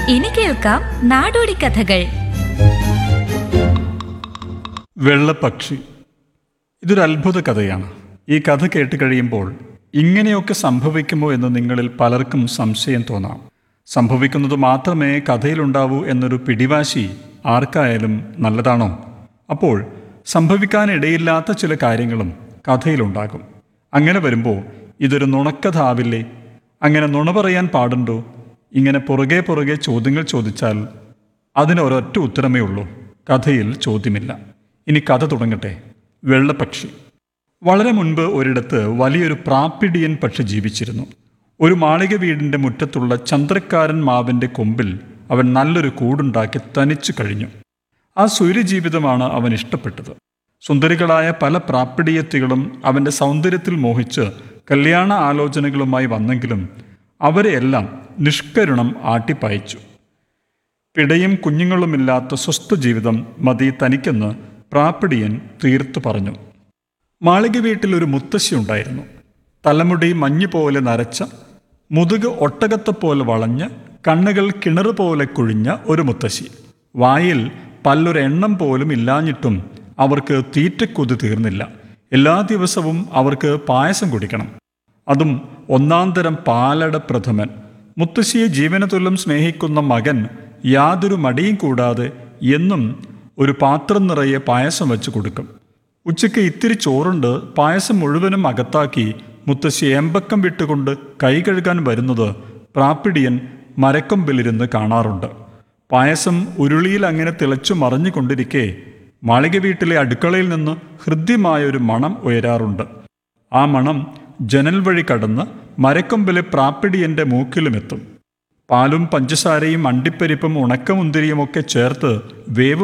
ഇനി കേൾക്കാം നാടോടി കഥകൾ വെള്ളപ്പക്ഷി ഇതൊരു അത്ഭുത കഥയാണ് ഈ കഥ കേട്ട് കഴിയുമ്പോൾ ഇങ്ങനെയൊക്കെ സംഭവിക്കുമോ എന്ന് നിങ്ങളിൽ പലർക്കും സംശയം തോന്നാം സംഭവിക്കുന്നത് മാത്രമേ കഥയിലുണ്ടാവൂ എന്നൊരു പിടിവാശി ആർക്കായാലും നല്ലതാണോ അപ്പോൾ സംഭവിക്കാനിടയില്ലാത്ത ചില കാര്യങ്ങളും കഥയിലുണ്ടാകും അങ്ങനെ വരുമ്പോൾ ഇതൊരു നുണക്കഥ ആവില്ലേ അങ്ങനെ നുണ പറയാൻ പാടുണ്ടോ ഇങ്ങനെ പുറകെ പുറകെ ചോദ്യങ്ങൾ ചോദിച്ചാൽ അതിന് ഒരൊറ്റ ഉത്തരമേ ഉള്ളൂ കഥയിൽ ചോദ്യമില്ല ഇനി കഥ തുടങ്ങട്ടെ വെള്ളപ്പക്ഷി വളരെ മുൻപ് ഒരിടത്ത് വലിയൊരു പ്രാപ്പിടിയൻ പക്ഷി ജീവിച്ചിരുന്നു ഒരു മാളിക വീടിൻ്റെ മുറ്റത്തുള്ള ചന്ദ്രക്കാരൻ മാവിൻ്റെ കൊമ്പിൽ അവൻ നല്ലൊരു കൂടുണ്ടാക്കി തനിച്ചു കഴിഞ്ഞു ആ സൂര്യജീവിതമാണ് അവൻ ഇഷ്ടപ്പെട്ടത് സുന്ദരികളായ പല പ്രാപ്പിടിയത്തികളും അവൻ്റെ സൗന്ദര്യത്തിൽ മോഹിച്ച് കല്യാണ ആലോചനകളുമായി വന്നെങ്കിലും അവരെയെല്ലാം നിഷ്കരുണം ആട്ടിപ്പായിച്ചു പിടയും കുഞ്ഞുങ്ങളുമില്ലാത്ത സ്വസ്ഥ ജീവിതം മതി തനിക്കെന്ന് പ്രാപ്പിടിയൻ തീർത്തു പറഞ്ഞു മാളിക വീട്ടിൽ ഒരു മുത്തശ്ശി ഉണ്ടായിരുന്നു തലമുടി മഞ്ഞ് പോലെ നരച്ച മുതുക് ഒട്ടകത്തെപ്പോലെ വളഞ്ഞ് കണ്ണുകൾ കിണറ് പോലെ കുഴിഞ്ഞ ഒരു മുത്തശ്ശി വായിൽ പല്ലൊരെണ്ണം പോലും ഇല്ലാഞ്ഞിട്ടും അവർക്ക് തീറ്റക്കൊതി തീർന്നില്ല എല്ലാ ദിവസവും അവർക്ക് പായസം കുടിക്കണം അതും ഒന്നാം തരം പാലട പ്രഥമൻ മുത്തശ്ശിയെ ജീവനതുല്യം സ്നേഹിക്കുന്ന മകൻ യാതൊരു മടിയും കൂടാതെ എന്നും ഒരു പാത്രം നിറയെ പായസം വെച്ച് കൊടുക്കും ഉച്ചയ്ക്ക് ഇത്തിരി ചോറുണ്ട് പായസം മുഴുവനും അകത്താക്കി മുത്തശ്ശി എമ്പക്കം വിട്ടുകൊണ്ട് കൈ കഴുകാൻ വരുന്നത് പ്രാപ്പിടിയൻ മരക്കൊമ്പിലിരുന്ന് കാണാറുണ്ട് പായസം ഉരുളിയിൽ അങ്ങനെ തിളച്ചു മറിഞ്ഞുകൊണ്ടിരിക്കെ മാളിക വീട്ടിലെ അടുക്കളയിൽ നിന്ന് ഹൃദ്യമായ ഒരു മണം ഉയരാറുണ്ട് ആ മണം ജനൽ വഴി കടന്ന് മരക്കൊമ്പിലെ പ്രാപ്പിടിയന്റെ മൂക്കിലുമെത്തും പാലും പഞ്ചസാരയും അണ്ടിപ്പരിപ്പും ഉണക്കമുന്തിരിയുമൊക്കെ ചേർത്ത് വേവ്